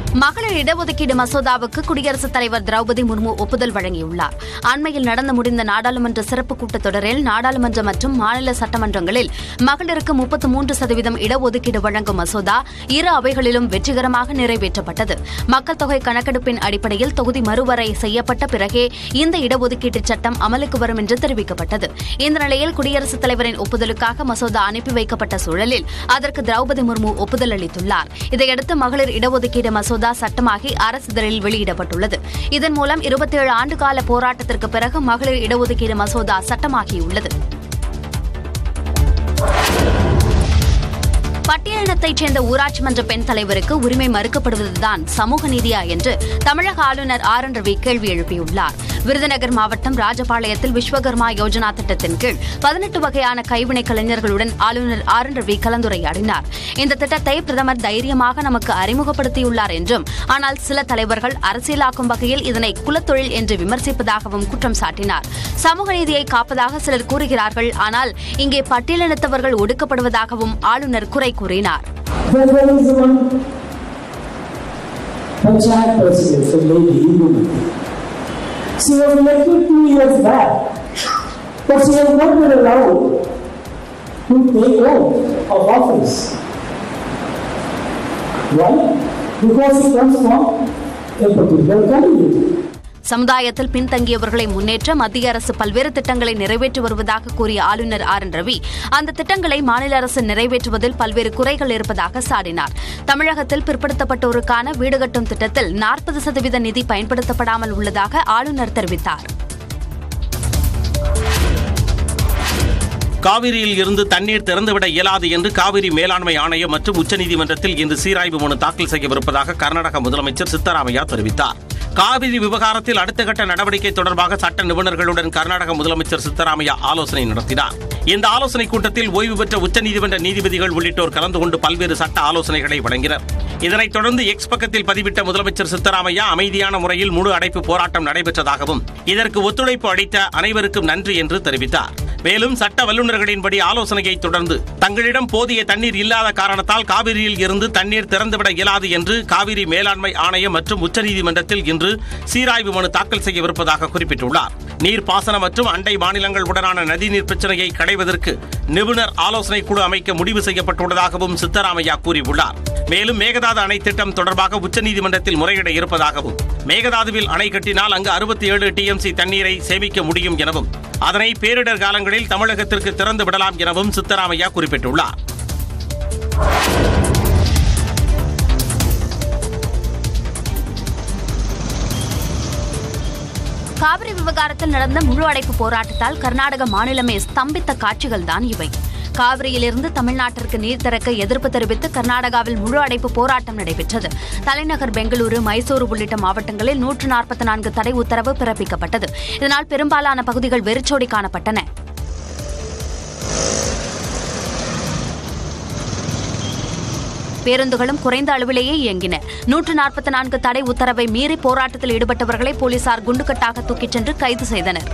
மகளிர் இடஒதுக்கீடு மசோதாவுக்கு குடியரசுத் தலைவர் திரௌபதி முர்மு ஒப்புதல் வழங்கியுள்ளார் அண்மையில் நடந்து முடிந்த நாடாளுமன்ற சிறப்பு கூட்டத்தொடரில் நாடாளுமன்ற மற்றும் மாநில சட்டமன்றங்களில் மகளிருக்கு முப்பத்து மூன்று சதவீதம் இடஒதுக்கீடு வழங்கும் மசோதா இரு அவைகளிலும் வெற்றிகரமாக நிறைவேற்றப்பட்டது மக்கள் தொகை கணக்கெடுப்பின் அடிப்படையில் தொகுதி மறுவரை செய்யப்பட்ட பிறகே இந்த இடஒதுக்கீட்டு சட்டம் அமலுக்கு வரும் என்று தெரிவிக்கப்பட்டது இந்த நிலையில் குடியரசுத் தலைவரின் ஒப்புதலுக்காக மசோதா அனுப்பி வைக்கப்பட்ட சூழலில் அதற்கு திரௌபதி முர்மு ஒப்புதல் அளித்துள்ளார் இதையடுத்து மகளிர் இடஒதுக்கீடு மசோதா சட்டமாகி அரசிதழில் வெளியிடப்பட்டுள்ளது இதன் மூலம் இருபத்தேழு ஆண்டுகால போராட்டத்திற்கு பிறகு மகளிர் இடஒதுக்கீடு மசோதா சட்டமாகியுள்ளது பட்டியலினத்தைச் சேர்ந்த ஊராட்சி மன்ற பெண் தலைவருக்கு உரிமை மறுக்கப்படுவதுதான் சமூக நீதியா என்று தமிழக ஆளுநர் ஆர் என் ரவி கேள்வி எழுப்பியுள்ளார் விருதுநகர் மாவட்டம் ராஜபாளையத்தில் விஸ்வகர்மா யோஜனா திட்டத்தின் கீழ் பதினெட்டு வகையான கைவினை கலைஞர்களுடன் ஆளுநர் ஆர் என் ரவி கலந்துரையாடினார் இந்த திட்டத்தை பிரதமர் தைரியமாக நமக்கு அறிமுகப்படுத்தியுள்ளார் என்றும் ஆனால் சில தலைவர்கள் அரசியலாக்கும் வகையில் இதனை குலத்தொழில் என்று விமர்சிப்பதாகவும் குற்றம் சாட்டினார் சமூக நீதியை காப்பதாக சிலர் கூறுகிறார்கள் ஆனால் இங்கே பட்டியலினத்தவர்கள் ஒடுக்கப்படுவதாகவும் ஆளுநர் குறை கூறினார் There is one panchayat president, a lady, woman. She was elected two years back, but she has not been allowed to take oath of office. Why? Because she comes from a particular community. சமுதாயத்தில் பின்தங்கியவர்களை முன்னேற்ற மத்திய அரசு பல்வேறு திட்டங்களை நிறைவேற்றி வருவதாக கூறிய ஆளுநர் R N Ravi அந்த திட்டங்களை மாநில அரசு நிறைவேற்றுவதில் பல்வேறு குறைகள் இருப்பதாக சாடினார் தமிழகத்தில் பிற்படுத்தப்பட்டோருக்கான வீடு கட்டும் திட்டத்தில் நாற்பது சதவீத நிதி பயன்படுத்தப்படாமல் உள்ளதாக ஆளுநர் தெரிவித்தார் காவிரியில் இருந்து தண்ணீர் திறந்துவிட இயலாது என்று காவிரி மேலாண்மை ஆணையம் மற்றும் உச்சநீதிமன்றத்தில் இன்று சீராய்வு மனு தாக்கல் செய்யவிருப்பதாக கர்நாடக முதலமைச்சர் சித்தராமையா தெரிவித்தார் காவிரி விவகாரத்தில் அடுத்த கட்ட நடவடிக்கை தொடர்பாக சட்ட நிபுணர்களுடன் கர்நாடக முதலமைச்சர் சித்தராமையா ஆலோசனை நடத்தினார் இந்த ஆலோசனைக் கூட்டத்தில் ஓய்வு பெற்ற உச்சநீதிமன்ற நீதிபதிகள் உள்ளிட்டோர் கலந்து கொண்டு பல்வேறு சட்ட ஆலோசனைகளை வழங்கினர் இதனைத் தொடர்ந்து எக்ஸ் பக்கத்தில் பதிவிட்ட முதலமைச்சர் சித்தராமையா அமைதியான முறையில் முழு அடைப்பு போராட்டம் நடைபெற்றதாகவும் இதற்கு ஒத்துழைப்பு அளித்த அனைவருக்கும் நன்றி என்று தெரிவித்தார் மேலும் சட்ட வல்லுநர்களின்படி ஆலோசனையை தொடர்ந்து தங்களிடம் போதிய தண்ணீர் இல்லாத காரணத்தால் காவிரியில் இருந்து தண்ணீர் திறந்துவிட இயலாது என்று காவிரி மேலாண்மை ஆணையம் மற்றும் உச்சநீதிமன்றத்தில் இன்று சீராய்வு மனு தாக்கல் செய்யவிருப்பதாக குறிப்பிட்டுள்ளார் நீர்ப்பாசன மற்றும் அண்டை மாநிலங்களுடனான நதிநீர் பிரச்சனையை களைவதற்கு நிபுணர் ஆலோசனை குழு அமைக்க முடிவு செய்யப்பட்டுள்ளதாகவும் சித்தராமையா கூறியுள்ளார் மேலும் மேகதாது அணை திட்டம் தொடர்பாக உச்சநீதிமன்றத்தில் முறையிட இருப்பதாகவும் மேகதாதுவில் அணை கட்டினால் அங்கு அறுபத்தி ஏழு டிஎம்சி தண்ணீரை சேமிக்க முடியும் எனவும் அதனை பேரிடர் காலங்களில் தமிழகத்திற்கு திறந்து விடலாம் எனவும் சித்தராமையா குறிப்பிட்டுள்ளார் காவிரி விவகாரத்தில் நடந்த முழு அடைப்பு போராட்டத்தால் கர்நாடக மாநிலமே ஸ்தம்பித்த காட்சிகள்தான் இவை காவிரியிலிருந்து தமிழ்நாட்டிற்கு நீர் திறக்க எதிர்ப்பு தெரிவித்து கர்நாடகாவில் முழு அடைப்பு போராட்டம் நடைபெற்றது தலைநகர் பெங்களூரு மைசூரு உள்ளிட்ட மாவட்டங்களில் நூற்று நாற்பத்தி நான்கு தடை உத்தரவு பிறப்பிக்கப்பட்டது இதனால் பெரும்பாலான பகுதிகள் வெறிச்சோடி காணப்பட்டன பேருந்துகளும் குறைந்த அளவிலேயே இயங்கின நூற்று நாற்பத்தி நான்கு தடை உத்தரவை மீறி போராட்டத்தில் ஈடுபட்டவர்களை போலீசார் குண்டுக்கட்டாக தூக்கிச் சென்று கைது செய்தனர்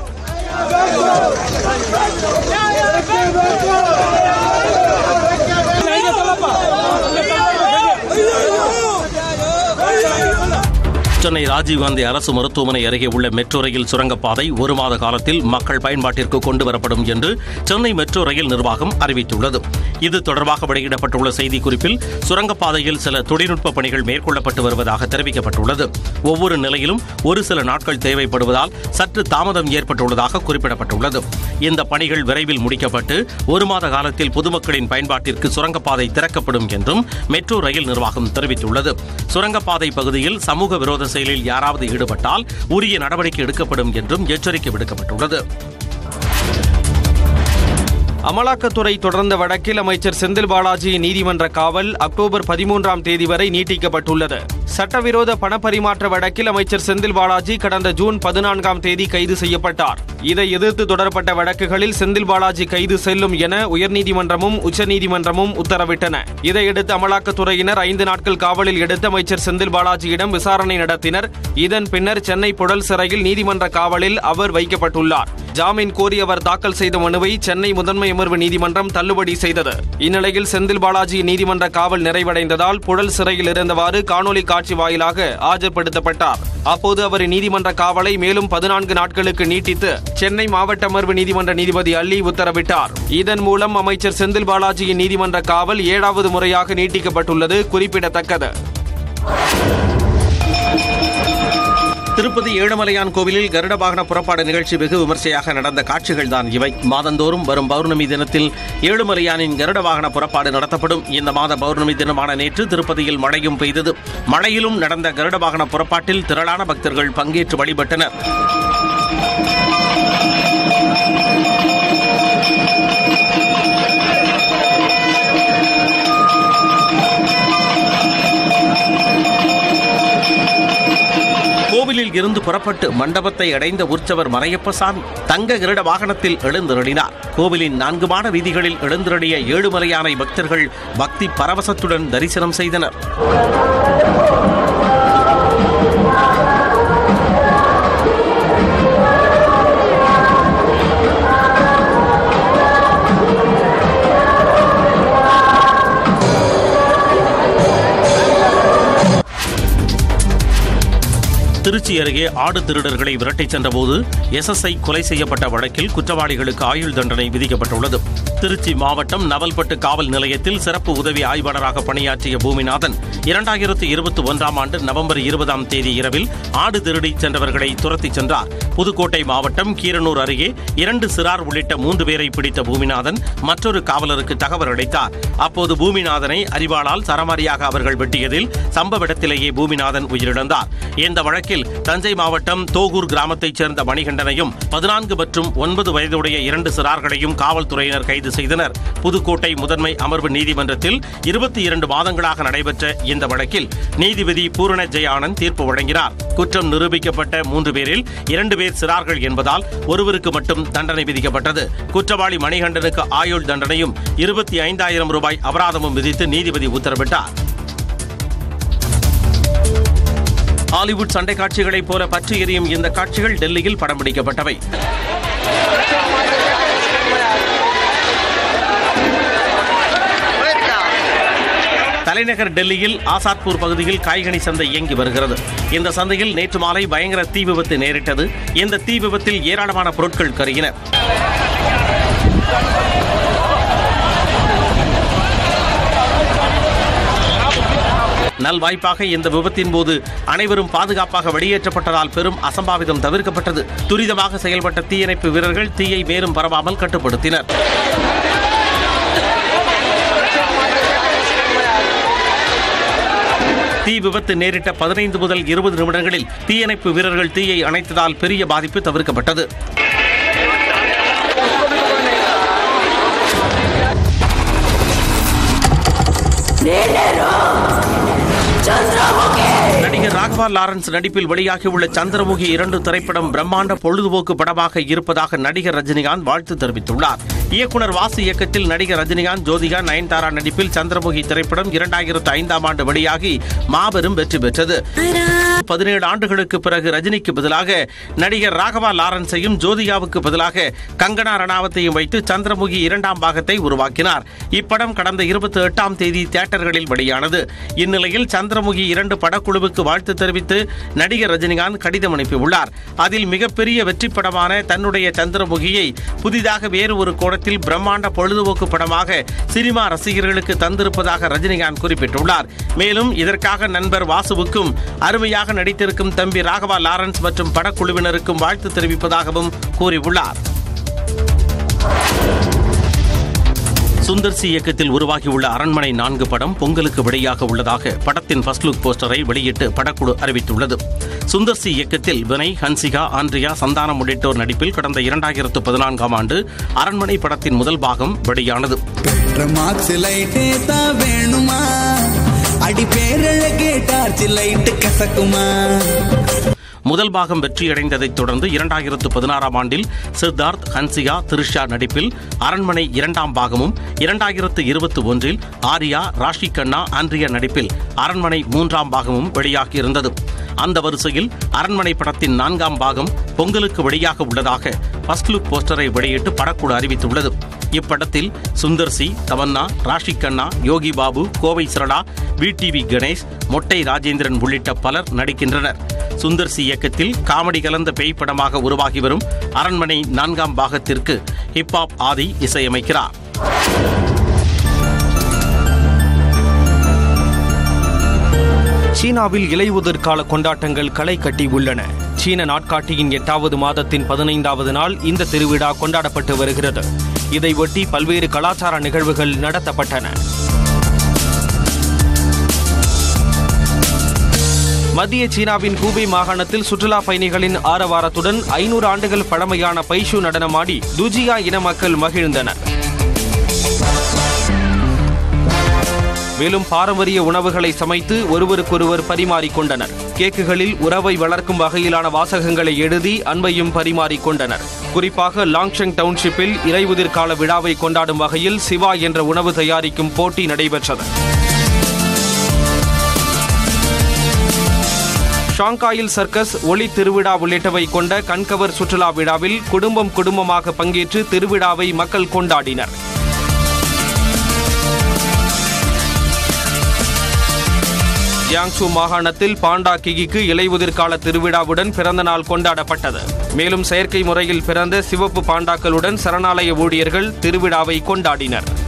சென்னை ராஜீவ்காந்தி அரசு மருத்துவமனை அருகே உள்ள மெட்ரோ ரயில் சுரங்கப்பாதை ஒரு மாத காலத்தில் மக்கள் பயன்பாட்டிற்கு கொண்டு வரப்படும் என்று சென்னை மெட்ரோ ரயில் நிர்வாகம் அறிவித்துள்ளது இது தொடர்பாக வெளியிடப்பட்டுள்ள செய்திக்குறிப்பில் சுரங்கப்பாதையில் சில தொழில்நுட்ப பணிகள் மேற்கொள்ளப்பட்டு வருவதாக தெரிவிக்கப்பட்டுள்ளது ஒவ்வொரு நிலையிலும் ஒரு சில நாட்கள் தேவைப்படுவதால் சற்று தாமதம் ஏற்பட்டுள்ளதாக குறிப்பிடப்பட்டுள்ளது இந்த பணிகள் விரைவில் முடிக்கப்பட்டு ஒரு மாத காலத்தில் பொதுமக்களின் பயன்பாட்டிற்கு சுரங்கப்பாதை திறக்கப்படும் என்றும் மெட்ரோ ரயில் நிர்வாகம் தெரிவித்துள்ளது சுரங்கப்பாதை பகுதியில் சமூக விரோத செயலில் யாராவது ஈடுபட்டால் உரிய நடவடிக்கை எடுக்கப்படும் என்றும் எச்சரிக்கை விடுக்கப்பட்டுள்ளது அமலாக்கத்துறை தொடர்ந்த வழக்கில் அமைச்சர் செந்தில் பாலாஜியின் நீதிமன்ற காவல் அக்டோபர் பதிமூன்றாம் தேதி வரை நீட்டிக்கப்பட்டுள்ளது சட்டவிரோத பணப்பரிமாற்ற வழக்கில் அமைச்சர் செந்தில் பாலாஜி கடந்த ஜூன் பதினான்காம் தேதி கைது செய்யப்பட்டார் இதை எதிர்த்து தொடரப்பட்ட வழக்குகளில் செந்தில் பாலாஜி கைது செல்லும் என உயர்நீதிமன்றமும் உச்சநீதிமன்றமும் உத்தரவிட்டன இதையடுத்து அமலாக்கத்துறையினர் ஐந்து நாட்கள் காவலில் எடுத்து அமைச்சர் செந்தில் பாலாஜியிடம் விசாரணை நடத்தினர் இதன் பின்னர் சென்னை புழல் சிறையில் நீதிமன்ற காவலில் அவர் வைக்கப்பட்டுள்ளார் ஜாமீன் கோரி அவர் தாக்கல் செய்த மனுவை சென்னை முதன்மை அமர்வு நீதிமன்றம் தள்ளுபடி செய்தது இந்நிலையில் செந்தில் பாலாஜி நீதிமன்ற காவல் நிறைவடைந்ததால் புழல் சிறையில் இருந்தவாறு காணொலி காட்சி வாயிலாக ஆஜர்படுத்தப்பட்டார் அப்போது அவர் நீதிமன்ற காவலை மேலும் பதினான்கு நாட்களுக்கு நீட்டித்து சென்னை மாவட்ட அமர்வு நீதிமன்ற நீதிபதி அள்ளி உத்தரவிட்டார் இதன் மூலம் அமைச்சர் செந்தில் பாலாஜியின் நீதிமன்ற காவல் ஏழாவது முறையாக நீட்டிக்கப்பட்டுள்ளது குறிப்பிடத்தக்கது திருப்பதி ஏழுமலையான் கோவிலில் கருட வாகன புறப்பாடு நிகழ்ச்சி வெகு விமர்சையாக நடந்த காட்சிகள் தான் இவை மாதந்தோறும் வரும் பௌர்ணமி தினத்தில் ஏழுமலையானின் கருட வாகன புறப்பாடு நடத்தப்படும் இந்த மாத பௌர்ணமி தினமான நேற்று திருப்பதியில் மழையும் பெய்தது மழையிலும் நடந்த கருட வாகன புறப்பாட்டில் திரளான பக்தர்கள் பங்கேற்று வழிபட்டனர் கோவிலில் இருந்து புறப்பட்டு மண்டபத்தை அடைந்த உற்சவர் மலையப்பசாமி தங்க கிருட வாகனத்தில் எழுந்தருளினார் கோவிலின் நான்கு மாட வீதிகளில் எழுந்தருளிய ஏழுமலையானை பக்தர்கள் பக்தி பரவசத்துடன் தரிசனம் செய்தனர் திருச்சி அருகே ஆடு திருடர்களை விரட்டிச் சென்றபோது எஸ்எஸ்ஐ கொலை செய்யப்பட்ட வழக்கில் குற்றவாளிகளுக்கு ஆயுள் தண்டனை விதிக்கப்பட்டுள்ளது திருச்சி மாவட்டம் நவல்பட்டு காவல் நிலையத்தில் சிறப்பு உதவி ஆய்வாளராக பணியாற்றிய பூமிநாதன் இரண்டாயிரத்து இருபத்தி ஒன்றாம் ஆண்டு நவம்பர் இருபதாம் தேதி இரவில் ஆடு திருடி சென்றவர்களை துரத்திச் சென்றார் புதுக்கோட்டை மாவட்டம் கீரனூர் அருகே இரண்டு சிறார் உள்ளிட்ட மூன்று பேரை பிடித்த பூமிநாதன் மற்றொரு காவலருக்கு தகவல் அளித்தார் அப்போது பூமிநாதனை அறிவாளால் சரமாரியாக அவர்கள் வெட்டியதில் சம்பவ இடத்திலேயே பூமிநாதன் உயிரிழந்தார் இந்த வழக்கில் தஞ்சை மாவட்டம் தோகூர் கிராமத்தைச் சேர்ந்த மணிகண்டனையும் பதினான்கு மற்றும் ஒன்பது வயதுடைய இரண்டு சிறார்களையும் காவல்துறையினர் கைது செய்தனர் புதுக்கோட்டை முதன்மை அமர்வு நீதிமன்றத்தில் இருபத்தி இரண்டு மாதங்களாக நடைபெற்ற இந்த வழக்கில் நீதிபதி பூரண ஜெயானந்த் தீர்ப்பு வழங்கினார் குற்றம் நிரூபிக்கப்பட்ட மூன்று பேரில் இரண்டு பேர் சிறார்கள் என்பதால் ஒருவருக்கு மட்டும் தண்டனை விதிக்கப்பட்டது குற்றவாளி மணிகண்டனுக்கு ஆயுள் தண்டனையும் இருபத்தி ஐந்தாயிரம் ரூபாய் அபராதமும் விதித்து நீதிபதி உத்தரவிட்டார் ஹாலிவுட் சண்டை காட்சிகளைப் போல பற்றி எரியும் இந்த காட்சிகள் டெல்லியில் படம் பிடிக்கப்பட்டவை தலைநகர் டெல்லியில் ஆசாத்பூர் பகுதியில் காய்கனி சந்தை இயங்கி வருகிறது இந்த சந்தையில் நேற்று மாலை பயங்கர தீ விபத்து நேரிட்டது இந்த தீ விபத்தில் ஏராளமான பொருட்கள் கருகின நல்வாய்ப்பாக இந்த விபத்தின் போது அனைவரும் பாதுகாப்பாக வெளியேற்றப்பட்டதால் பெரும் அசம்பாவிதம் தவிர்க்கப்பட்டது துரிதமாக செயல்பட்ட தீயணைப்பு வீரர்கள் தீயை மேலும் பரவாமல் கட்டுப்படுத்தினர் தீ விபத்து நேரிட்ட பதினைந்து முதல் இருபது நிமிடங்களில் தீயணைப்பு வீரர்கள் தீயை அணைத்ததால் பெரிய பாதிப்பு தவிர்க்கப்பட்டது நடிகர் ராகவா லாரன்ஸ் நடிப்பில் வெளியாகியுள்ள சந்திரமுகி இரண்டு திரைப்படம் பிரம்மாண்ட பொழுதுபோக்கு படமாக இருப்பதாக நடிகர் ரஜினிகாந்த் வாழ்த்து தெரிவித்துள்ளார் இயக்குனர் வாசு இயக்கத்தில் நடிகர் ரஜினிகாந்த் ஜோதிகா நயன்தாரா நடிப்பில் சந்திரமுகி திரைப்படம் இரண்டாயிரத்து ஐந்தாம் ஆண்டு வெளியாகி மாபெரும் வெற்றி பெற்றது பதினேழு ஆண்டுகளுக்கு பிறகு ரஜினிக்கு பதிலாக நடிகர் ராகவா லாரன்ஸையும் ஜோதிகாவுக்கு பதிலாக கங்கனா ரணாவத்தையும் வைத்து சந்திரமுகி இரண்டாம் பாகத்தை உருவாக்கினார் இப்படம் கடந்த இருபத்தி எட்டாம் தேதி தியேட்டர்களில் வெளியானது இந்நிலையில் சந்திரமுகி இரண்டு படக்குழுவுக்கு வாழ்த்து தெரிவித்து நடிகர் ரஜினிகாந்த் கடிதம் அனுப்பியுள்ளார் அதில் மிகப்பெரிய வெற்றி படமான தன்னுடைய சந்திரமுகியை புதிதாக வேறு ஒரு கோணத்தில் பிரம்மாண்ட பொழுதுபோக்கு படமாக சினிமா ரசிகர்களுக்கு தந்திருப்பதாக ரஜினிகாந்த் குறிப்பிட்டுள்ளார் மேலும் இதற்காக நண்பர் வாசுவுக்கும் அருமையாக நடித்திருக்கும் தம்பி ராகவா லாரன்ஸ் மற்றும் படக்குழுவினருக்கும் வாழ்த்து தெரிவிப்பதாகவும் கூறியுள்ளார் சுந்தர் சி இயக்கத்தில் உருவாகியுள்ள அரண்மனை நான்கு படம் பொங்கலுக்கு வெளியாக உள்ளதாக படத்தின் ஃபர்ஸ்ட் லுக் போஸ்டரை வெளியிட்டு படக்குழு அறிவித்துள்ளது சுந்தர் சி இயக்கத்தில் வினய் ஹன்சிகா ஆண்ட்ரியா சந்தானம் உள்ளிட்டோர் நடிப்பில் கடந்த இரண்டாயிரத்து பதினான்காம் ஆண்டு அரண்மனை படத்தின் முதல் பாகம் வெளியானது பெற்ற மார்க்ஸ் லைட்டே தான் வேணுமா அடி பேரழகே டார்ச் லைட்டு கசக்குமா முதல் பாகம் வெற்றியடைந்ததைத் தொடர்ந்து இரண்டாயிரத்து பதினாறாம் ஆண்டில் சித்தார்த் ஹன்சிகா த்ரிஷா நடிப்பில் அரண்மனை இரண்டாம் பாகமும் இரண்டாயிரத்து இருபத்தி ஒன்றில் ஆர்யா ராஷி கண்ணா ஆண்ட்ரியா நடிப்பில் அரண்மனை மூன்றாம் பாகமும் வெளியாகியிருந்தது அந்த வரிசையில் அரண்மனை படத்தின் நான்காம் பாகம் பொங்கலுக்கு வெளியாக உள்ளதாக ஃபர்ஸ்ட் லுக் போஸ்டரை வெளியிட்டு படக்குழு அறிவித்துள்ளது இப்படத்தில் சுந்தர் சி தமன்னா ராஷி கண்ணா யோகி பாபு கோவை சரளா விடிவி கணேஷ் மொட்டை ராஜேந்திரன் உள்ளிட்ட பலர் நடிக்கின்றனர் சுந்தர் சி இயக்கத்தில் காமெடி கலந்த பேய் படமாக உருவாகி வரும் அரண்மனை நான்காம் பாகத்திற்கு ஹிப்ஹாப் ஆதி இசையமைக்கிறார் சீனாவில் இலையுதிர் கால கொண்டாட்டங்கள் களை கட்டி உள்ளன சீன நாட்காட்டியின் எட்டாவது மாதத்தின் பதினைந்தாவது நாள் இந்த திருவிழா கொண்டாடப்பட்டு வருகிறது இதையொட்டி பல்வேறு கலாச்சார நிகழ்வுகள் நடத்தப்பட்டன மத்திய சீனாவின் ஹூபே மாகாணத்தில் சுற்றுலா பயணிகளின் ஆரவாரத்துடன் ஐநூறு ஆண்டுகள் பழமையான பைஷு நடனமாடி துஜியா இன மக்கள் மகிழ்ந்தனர் மேலும் பாரம்பரிய உணவுகளை சமைத்து ஒருவருக்கொருவர் பரிமாறிக்கொண்டனர் கேக்குகளில் உறவை வளர்க்கும் வகையிலான வாசகங்களை எழுதி அன்பையும் பரிமாறிக்கொண்டனர் குறிப்பாக லாங்ஷங் டவுன்ஷிப்பில் இறைவுதிர் கால விழாவை கொண்டாடும் வகையில் சிவா என்ற உணவு தயாரிக்கும் போட்டி நடைபெற்றது ஷாங்காயில் சர்க்கஸ் ஒளி திருவிழா உள்ளிட்டவை கொண்ட கண்கவர் சுற்றுலா விழாவில் குடும்பம் குடும்பமாக பங்கேற்று திருவிழாவை மக்கள் கொண்டாடினர் ஜியாங்சு மாகாணத்தில் பாண்டா கிகிக்கு இலையுதிர் கால திருவிழாவுடன் பிறந்த நாள் கொண்டாடப்பட்டது மேலும் செயற்கை முறையில் பிறந்த சிவப்பு பாண்டாக்களுடன் சரணாலய ஊழியர்கள் திருவிழாவை கொண்டாடினர்